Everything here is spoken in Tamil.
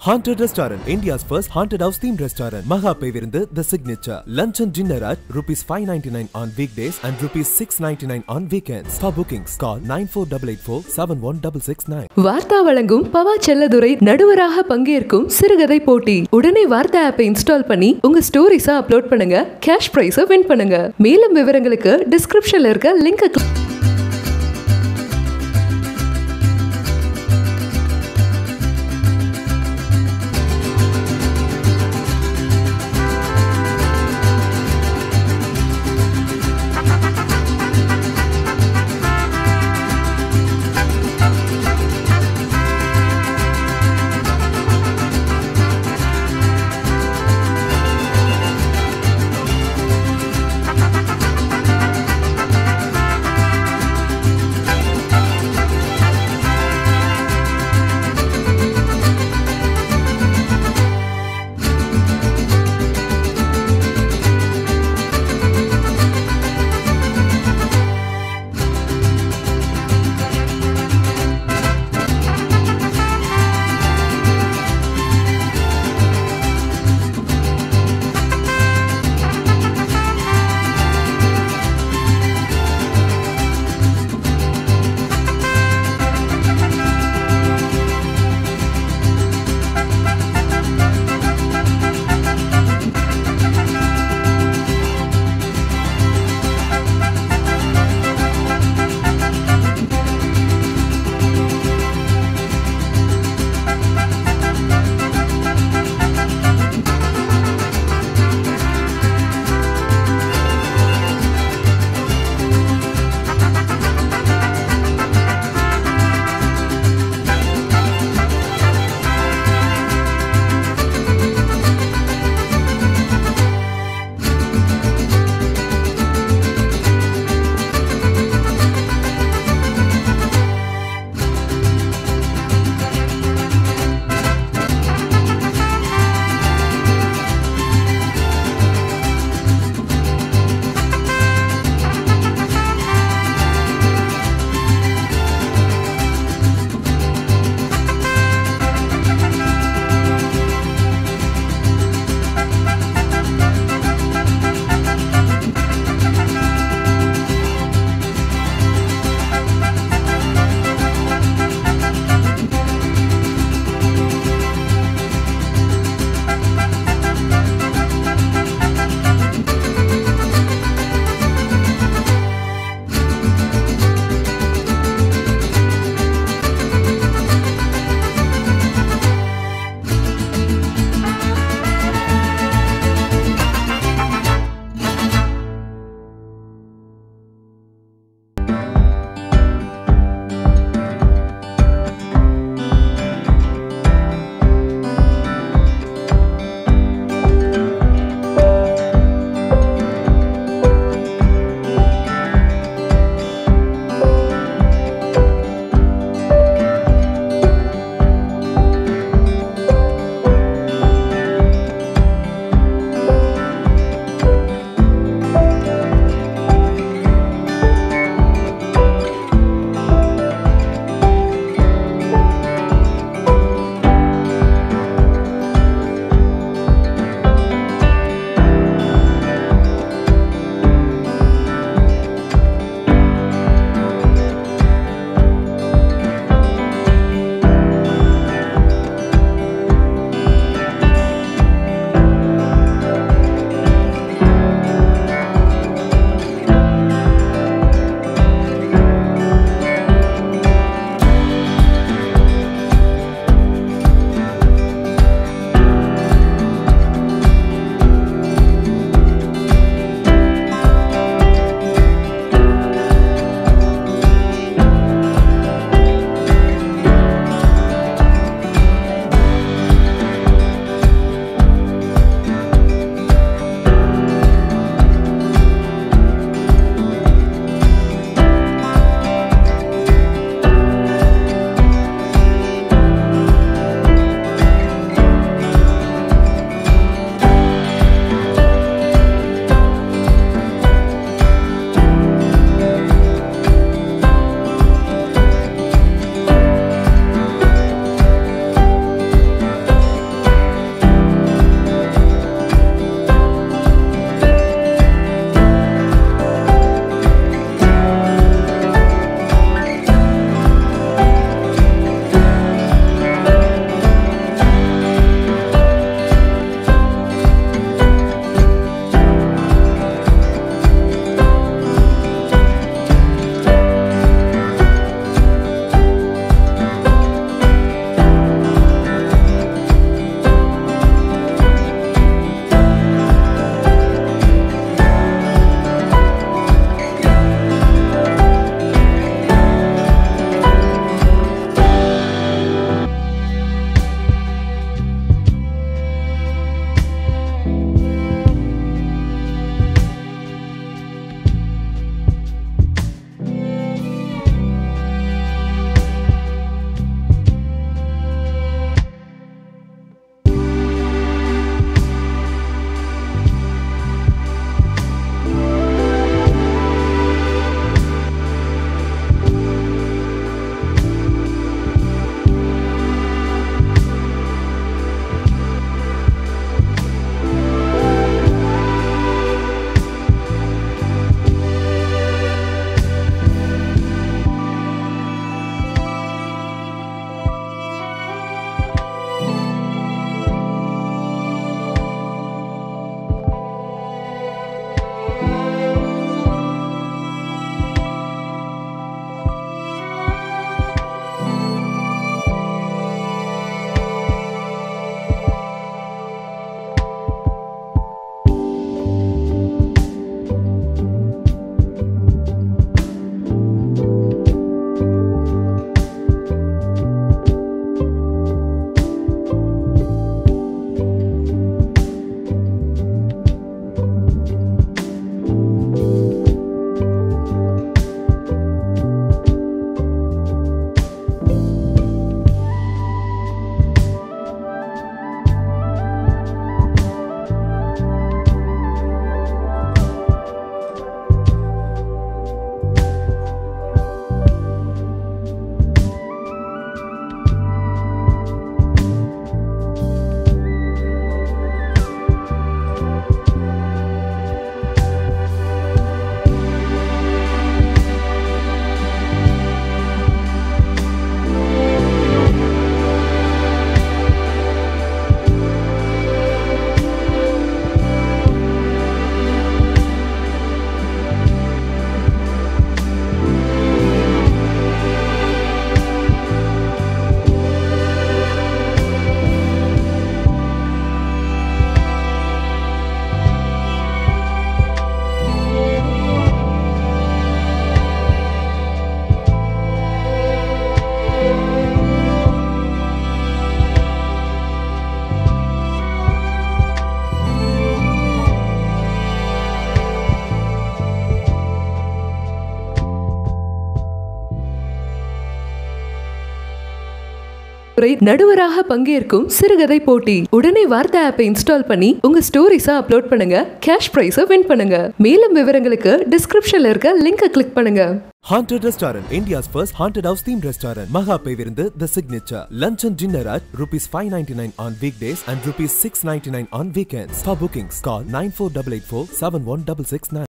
Haunted Restaurant, India's first haunted house themed restaurant. Maha Pevirundu, the signature. Lunch and dinner at rupees 599 on weekdays and rupees 699 on weekends. For bookings, call 94884 71669. வார்த்தா வழங்கும் பவா செல்லதுரை நடுவராக பங்கேற்கும் சிறுகதை போட்டி உடனே வார்த்தா ஆப்பை இன்ஸ்டால் பண்ணி உங்க ஸ்டோரிஸை அப்லோட் பண்ணுங்க கேஷ் பிரைஸை வின் பண்ணுங்க மேலும் விவரங்களுக்கு டிஸ்கிரிப்ஷன்ல இருக்க லிங்கை செல்லதுரை நடுவராக பங்கேற்கும் சிறுகதை போட்டி உடனே வார்த்தை ஆப்பை இன்ஸ்டால் பண்ணி உங்க ஸ்டோரிஸை அப்லோட் பண்ணுங்க கேஷ் பிரைஸை வின் பண்ணுங்க மேலும் விவரங்களுக்கு டிஸ்கிரிப்ஷன்ல இருக்க லிங்கை கிளிக் பண்ணுங்க Haunted Restaurant, India's first haunted house themed restaurant. Maha Pevirundu, the signature. Lunch and dinner at rupees 599 on weekdays and rupees 699 on weekends. For bookings, call 94884 71669.